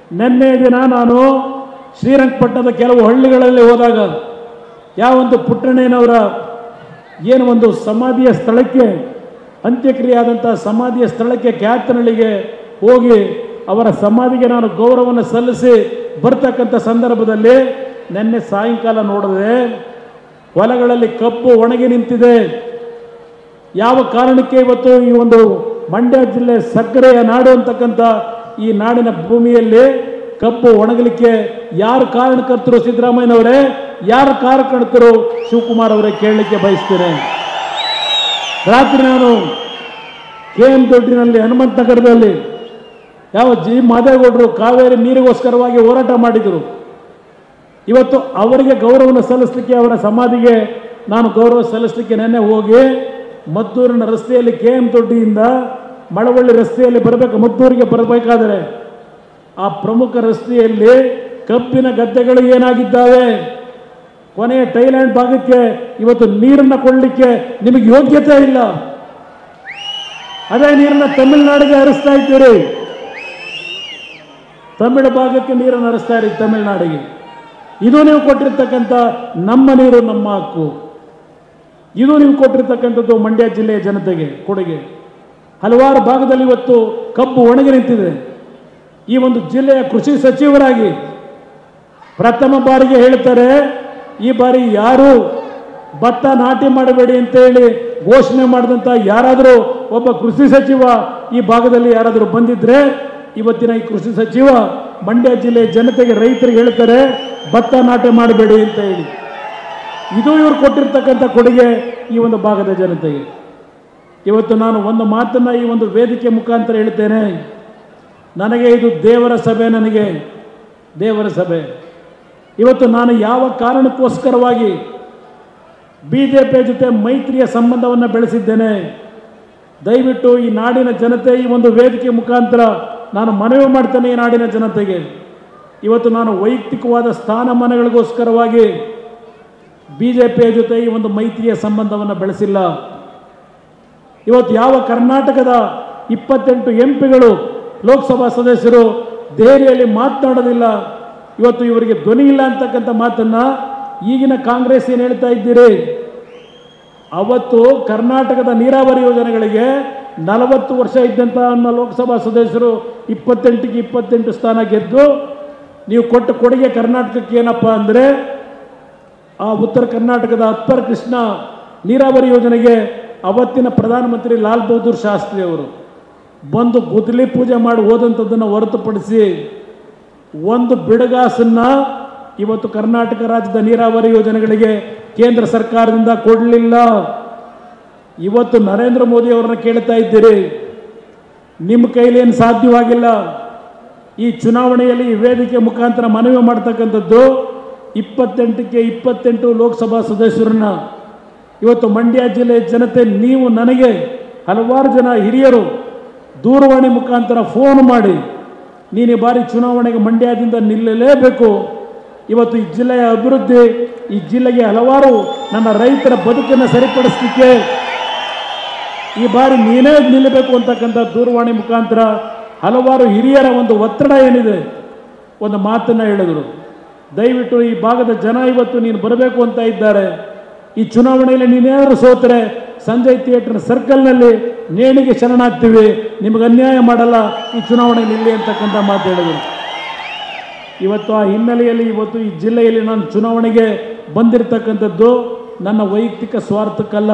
ನಿನ್ನೆ ದಿನ ನಾನು ಶ್ರೀರಂಗಪಟ್ಟಣದ ಕೆಲವು ಹಳ್ಳಿಗಳಲ್ಲಿ ಹೋದಾಗ ಯಾವೊಂದು ಪುಟ್ಟಣ್ಣಯ್ಯನವರ ಏನು ಒಂದು ಸಮಾಧಿಯ ಸ್ಥಳಕ್ಕೆ ಅಂತ್ಯಕ್ರಿಯೆ ಆದಂಥ ಸಮಾಧಿಯ ಸ್ಥಳಕ್ಕೆ ಕ್ಯಾತನಹಳ್ಳಿಗೆ ಹೋಗಿ ಅವರ ಸಮಾಧಿಗೆ ನಾನು ಗೌರವವನ್ನು ಸಲ್ಲಿಸಿ ಬರ್ತಕ್ಕಂಥ ಸಂದರ್ಭದಲ್ಲಿ ನಿನ್ನೆ ಸಾಯಂಕಾಲ ನೋಡಿದೆ ಹೊಲಗಳಲ್ಲಿ ಕಬ್ಬು ಒಣಗಿ ನಿಂತಿದೆ ಯಾವ ಕಾರಣಕ್ಕೆ ಇವತ್ತು ಈ ಒಂದು ಮಂಡ್ಯ ಜಿಲ್ಲೆ ಸಕ್ಕರೆಯ ನಾಡು ಅಂತಕ್ಕಂಥ ಈ ನಾಡಿನ ಭೂಮಿಯಲ್ಲಿ ಕಬ್ಬು ಒಣಗಲಿಕ್ಕೆ ಯಾರು ಕಾರಣಕರ್ತರು ಸಿದ್ದರಾಮಯ್ಯನವರೇ ಯಾರು ಕಾರಣಕರ್ತರು ಶಿವಕುಮಾರ್ ಅವರೇ ಕೇಳಲಿಕ್ಕೆ ಬಯಸ್ತೇನೆ ರಾತ್ರಿ ನಾನು ಕೆ ಎಂ ದೊಡ್ಡಿನಲ್ಲಿ ಹನುಮಂತ ನಗರದಲ್ಲಿ ಯಾವ ಜಿ ಮಾದೇಗೌಡರು ಕಾವೇರಿ ನೀರಿಗೋಸ್ಕರವಾಗಿ ಹೋರಾಟ ಮಾಡಿದರು ಇವತ್ತು ಅವರಿಗೆ ಗೌರವವನ್ನು ಸಲ್ಲಿಸಲಿಕ್ಕೆ ಅವರ ಸಮಾಧಿಗೆ ನಾನು ಗೌರವ ಸಲ್ಲಿಸಲಿಕ್ಕೆ ನೆನ್ನೆ ಹೋಗಿ ಮದ್ದೂರಿನ ರಸ್ತೆಯಲ್ಲಿ ಕೆ ಎಂ ದೊಡ್ಡಿಯಿಂದ ಮಳವಳ್ಳಿ ರಸ್ತೆಯಲ್ಲಿ ಬರಬೇಕು ಮದ್ದೂರಿಗೆ ಬರಬೇಕಾದರೆ ಆ ಪ್ರಮುಖ ರಸ್ತೆಯಲ್ಲಿ ಕಬ್ಬಿನ ಗದ್ದೆಗಳು ಏನಾಗಿದ್ದಾವೆ ಕೊನೆಯ ಥೈಲ್ಯಾಂಡ್ ಭಾಗಕ್ಕೆ ಇವತ್ತು ನೀರನ್ನು ಕೊಡಲಿಕ್ಕೆ ನಿಮಗೆ ಯೋಗ್ಯತೆ ಇಲ್ಲ ಅದೇ ನೀರನ್ನ ತಮಿಳುನಾಡಿಗೆ ಹರಿಸ್ತಾ ಇದ್ದೀರಿ ತಮಿಳು ಭಾಗಕ್ಕೆ ನೀರನ್ನು ಹರಿಸ್ತಾ ಇರಿ ತಮಿಳುನಾಡಿಗೆ ಇದು ನೀವು ಕೊಟ್ಟಿರ್ತಕ್ಕಂಥ ನಮ್ಮ ನೀರು ನಮ್ಮ ಹಕ್ಕು ಇದು ನೀವು ಕೊಟ್ಟಿರ್ತಕ್ಕಂಥದ್ದು ಮಂಡ್ಯ ಜಿಲ್ಲೆಯ ಜನತೆಗೆ ಕೊಡುಗೆ ಹಲವಾರು ಭಾಗದಲ್ಲಿ ಇವತ್ತು ಕಬ್ಬು ಒಣಗಿ ನಿಂತಿದೆ ಈ ಒಂದು ಜಿಲ್ಲೆಯ ಕೃಷಿ ಸಚಿವರಾಗಿ ಪ್ರಥಮ ಬಾರಿಗೆ ಹೇಳ್ತಾರೆ ಈ ಬಾರಿ ಯಾರು ಭತ್ತ ನಾಟಿ ಮಾಡಬೇಡಿ ಅಂತ ಹೇಳಿ ಘೋಷಣೆ ಮಾಡಿದಂಥ ಯಾರಾದರೂ ಒಬ್ಬ ಕೃಷಿ ಸಚಿವ ಈ ಭಾಗದಲ್ಲಿ ಯಾರಾದರೂ ಬಂದಿದ್ರೆ ಇವತ್ತಿನ ಈ ಕೃಷಿ ಸಚಿವ ಮಂಡ್ಯ ಜಿಲ್ಲೆಯ ಜನತೆಗೆ ರೈತರಿಗೆ ಹೇಳ್ತಾರೆ ಭತ್ತ ನಾಟಿ ಮಾಡಬೇಡಿ ಅಂತ ಹೇಳಿ ಇದು ಇವರು ಕೊಟ್ಟಿರ್ತಕ್ಕಂಥ ಕೊಡುಗೆ ಈ ಒಂದು ಭಾಗದ ಜನತೆಗೆ ಇವತ್ತು ನಾನು ಒಂದು ಮಾತನ್ನ ಈ ಒಂದು ವೇದಿಕೆ ಮುಖಾಂತರ ಹೇಳ್ತೇನೆ ನನಗೆ ಇದು ದೇವರ ಸಭೆ ನನಗೆ ದೇವರ ಸಭೆ ಇವತ್ತು ನಾನು ಯಾವ ಕಾರಣಕ್ಕೋಸ್ಕರವಾಗಿ ಬಿ ಜೆ ಪಿಯ ಜೊತೆ ಮೈತ್ರಿಯ ಸಂಬಂಧವನ್ನು ಬೆಳೆಸಿದ್ದೇನೆ ದಯವಿಟ್ಟು ಈ ನಾಡಿನ ಜನತೆ ಈ ಒಂದು ವೇದಿಕೆ ಮುಖಾಂತರ ನಾನು ಮನವಿ ಮಾಡ್ತೇನೆ ಈ ನಾಡಿನ ಜನತೆಗೆ ಇವತ್ತು ನಾನು ವೈಯಕ್ತಿಕವಾದ ಸ್ಥಾನಮಾನಗಳಿಗೋಸ್ಕರವಾಗಿ ಬಿ ಜೆ ಪಿಯ ಜೊತೆ ಈ ಒಂದು ಮೈತ್ರಿಯ ಸಂಬಂಧವನ್ನು ಬೆಳೆಸಿಲ್ಲ ಇವತ್ತು ಯಾವ ಕರ್ನಾಟಕದ ಇಪ್ಪತ್ತೆಂಟು ಎಂ ಪಿಗಳು ಲೋಕಸಭಾ ಸದಸ್ಯರು ದೆಹಲಿಯಲ್ಲಿ ಮಾತನಾಡೋದಿಲ್ಲ ಇವತ್ತು ಇವರಿಗೆ ಧ್ವನಿ ಇಲ್ಲ ಅಂತಕ್ಕಂಥ ಮಾತನ್ನ ಈಗಿನ ಕಾಂಗ್ರೆಸ್ ಏನು ಹೇಳ್ತಾ ಇದ್ದೀರಿ ಅವತ್ತು ಕರ್ನಾಟಕದ ನೀರಾವರಿ ಯೋಜನೆಗಳಿಗೆ ನಲವತ್ತು ವರ್ಷ ಇದ್ದಂಥ ನಮ್ಮ ಲೋಕಸಭಾ ಸದಸ್ಯರು ಇಪ್ಪತ್ತೆಂಟಿಗೆ ಇಪ್ಪತ್ತೆಂಟು ಸ್ಥಾನ ಗೆದ್ದು ನೀವು ಕೊಟ್ಟ ಕೊಡುಗೆ ಕರ್ನಾಟಕಕ್ಕೆ ಏನಪ್ಪ ಅಂದರೆ ಆ ಉತ್ತರ ಕರ್ನಾಟಕದ ಅಪ್ಪರ್ ಕೃಷ್ಣ ನೀರಾವರಿ ಯೋಜನೆಗೆ ಅವತ್ತಿನ ಪ್ರಧಾನಮಂತ್ರಿ ಲಾಲ್ ಬಹದ್ದೂರ್ ಶಾಸ್ತ್ರಿ ಅವರು ಬಂದು ಗುದ್ದಲಿ ಪೂಜೆ ಮಾಡಿ ಹೋದಂಥದ್ದನ್ನು ಹೊರತುಪಡಿಸಿ ಒಂದು ಬಿಡುಗಾಸನ್ನ ಇವತ್ತು ಕರ್ನಾಟಕ ರಾಜ್ಯದ ನೀರಾವರಿ ಯೋಜನೆಗಳಿಗೆ ಕೇಂದ್ರ ಸರ್ಕಾರದಿಂದ ಕೊಡಲಿಲ್ಲ ಇವತ್ತು ನರೇಂದ್ರ ಮೋದಿ ಅವರನ್ನ ಕೇಳ್ತಾ ಇದ್ದೀರಿ ನಿಮ್ಮ ಕೈಲೇನು ಸಾಧ್ಯವಾಗಿಲ್ಲ ಈ ಚುನಾವಣೆಯಲ್ಲಿ ಈ ವೇದಿಕೆ ಮುಖಾಂತರ ಮನವಿ ಮಾಡ್ತಕ್ಕಂಥದ್ದು ಇಪ್ಪತ್ತೆಂಟಕ್ಕೆ ಇಪ್ಪತ್ತೆಂಟು ಲೋಕಸಭಾ ಸದಸ್ಯರನ್ನ ಇವತ್ತು ಮಂಡ್ಯ ಜಿಲ್ಲೆಯ ಜನತೆ ನೀವು ನನಗೆ ಹಲವಾರು ಜನ ಹಿರಿಯರು ದೂರವಾಣಿ ಮುಖಾಂತರ ಫೋನ್ ಮಾಡಿ ನೀನು ಈ ಬಾರಿ ಚುನಾವಣೆಗೆ ಮಂಡ್ಯದಿಂದ ನಿಲ್ಲಲೇಬೇಕು ಇವತ್ತು ಈ ಜಿಲ್ಲೆಯ ಅಭಿವೃದ್ಧಿ ಈ ಜಿಲ್ಲೆಗೆ ಹಲವಾರು ನನ್ನ ರೈತರ ಬದುಕನ್ನು ಸರಿಪಡಿಸಲಿಕ್ಕೆ ಈ ಬಾರಿ ನೀನೇ ನಿಲ್ಲಬೇಕು ಅಂತಕ್ಕಂಥ ದೂರವಾಣಿ ಮುಖಾಂತರ ಹಲವಾರು ಹಿರಿಯರ ಒಂದು ಒತ್ತಡ ಏನಿದೆ ಒಂದು ಮಾತನ್ನ ಹೇಳಿದರು ದಯವಿಟ್ಟು ಈ ಭಾಗದ ಜನ ಇವತ್ತು ನೀನು ಬರಬೇಕು ಅಂತ ಇದ್ದಾರೆ ಈ ಚುನಾವಣೆಯಲ್ಲಿ ನೀನೇನಾದ್ರು ಸೋತರೆ ಸಂಜಯ್ ಥಿಯೇಟರ್ ಸರ್ಕಲ್ನಲ್ಲಿ ನೇಣಿಗೆ ಶರಣಾಗ್ತೀವಿ ನಿಮಗೆ ಅನ್ಯಾಯ ಮಾಡಲ್ಲ ಈ ಚುನಾವಣೆ ನಿಲ್ಲಿ ಅಂತಕ್ಕಂಥ ಮಾತು ಹೇಳಿದರು ಇವತ್ತು ಆ ಹಿನ್ನೆಲೆಯಲ್ಲಿ ಇವತ್ತು ಈ ಜಿಲ್ಲೆಯಲ್ಲಿ ನಾನು ಚುನಾವಣೆಗೆ ಬಂದಿರತಕ್ಕಂಥದ್ದು ನನ್ನ ವೈಯಕ್ತಿಕ ಸ್ವಾರ್ಥಕ್ಕಲ್ಲ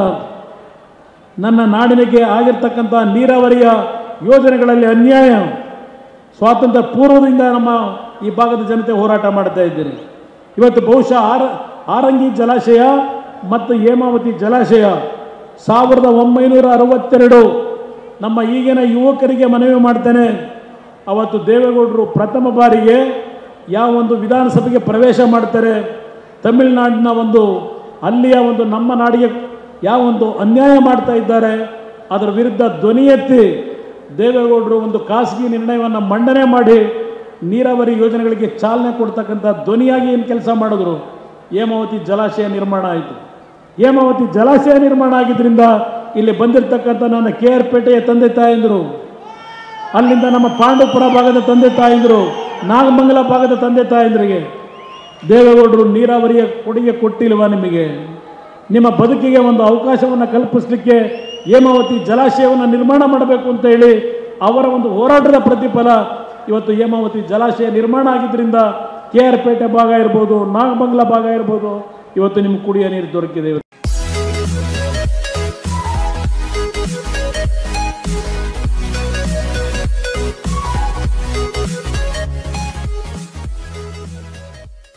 ನನ್ನ ನಾಡಿನಿಗೆ ಆಗಿರ್ತಕ್ಕಂಥ ನೀರಾವರಿಯ ಯೋಜನೆಗಳಲ್ಲಿ ಅನ್ಯಾಯ ಸ್ವಾತಂತ್ರ್ಯ ಪೂರ್ವದಿಂದ ನಮ್ಮ ಈ ಭಾಗದ ಜನತೆ ಹೋರಾಟ ಮಾಡ್ತಾ ಇದ್ದೀರಿ ಇವತ್ತು ಬಹುಶಃ ಆರ ಆರಂಗಿ ಜಲಾಶಯ ಮತ್ತು ಹೇಮಾವತಿ ಜಲಾಶಯ ಸಾವಿರದ ಒಂಬೈನೂರ ಅರವತ್ತೆರಡು ನಮ್ಮ ಈಗಿನ ಯುವಕರಿಗೆ ಮನವಿ ಮಾಡ್ತೇನೆ ಅವತ್ತು ದೇವೇಗೌಡರು ಪ್ರಥಮ ಬಾರಿಗೆ ಯಾವ ಒಂದು ವಿಧಾನಸಭೆಗೆ ಪ್ರವೇಶ ಮಾಡ್ತಾರೆ ತಮಿಳುನಾಡಿನ ಒಂದು ಅಲ್ಲಿಯ ಒಂದು ನಮ್ಮ ನಾಡಿಗೆ ಯಾವ ಒಂದು ಅನ್ಯಾಯ ಮಾಡ್ತಾ ಇದ್ದಾರೆ ಅದರ ವಿರುದ್ಧ ಧ್ವನಿ ಎತ್ತಿ ದೇವೇಗೌಡರು ಒಂದು ಖಾಸಗಿ ನಿರ್ಣಯವನ್ನು ಮಂಡನೆ ಮಾಡಿ ನೀರಾವರಿ ಯೋಜನೆಗಳಿಗೆ ಚಾಲನೆ ಕೊಡ್ತಕ್ಕಂಥ ಧ್ವನಿಯಾಗಿ ಏನು ಕೆಲಸ ಮಾಡಿದ್ರು ಹೇಮಾವತಿ ಜಲಾಶಯ ನಿರ್ಮಾಣ ಆಯಿತು ಹೇಮಾವತಿ ಜಲಾಶಯ ನಿರ್ಮಾಣ ಆಗಿದ್ದರಿಂದ ಇಲ್ಲಿ ಬಂದಿರತಕ್ಕಂಥ ನನ್ನ ಕೆ ಆರ್ ಪೇಟೆಯ ತಂದೆ ತಾಯಂದರು ಅಲ್ಲಿಂದ ನಮ್ಮ ಪಾಂಡವಪುರ ಭಾಗದ ತಂದೆ ತಾಯಂದರು ನಾಗಮಂಗಲ ಭಾಗದ ತಂದೆ ತಾಯಂದ್ರಿಗೆ ದೇವೇಗೌಡರು ನೀರಾವರಿಯ ಕೊಡುಗೆ ಕೊಟ್ಟಿಲ್ವಾ ನಿಮಗೆ ನಿಮ್ಮ ಬದುಕಿಗೆ ಒಂದು ಅವಕಾಶವನ್ನು ಕಲ್ಪಿಸಲಿಕ್ಕೆ ಹೇಮಾವತಿ ಜಲಾಶಯವನ್ನು ನಿರ್ಮಾಣ ಮಾಡಬೇಕು ಅಂತ ಹೇಳಿ ಅವರ ಒಂದು ಹೋರಾಟದ ಪ್ರತಿಫಲ ಇವತ್ತು ಹೇಮಾವತಿ ಜಲಾಶಯ ನಿರ್ಮಾಣ ಆಗಿದ್ದರಿಂದ ಕೆ ಆರ್ ಪೇಟೆ ಭಾಗ ಇರ್ಬೋದು ನಾಗಮಂಗಲ ಭಾಗ ಇರ್ಬೋದು ಇವತ್ತು ನಿಮ್ಗೆ ಕುಡಿಯೋ ನೀರು ದೊರಕಿದೆ ಇವತ್ತು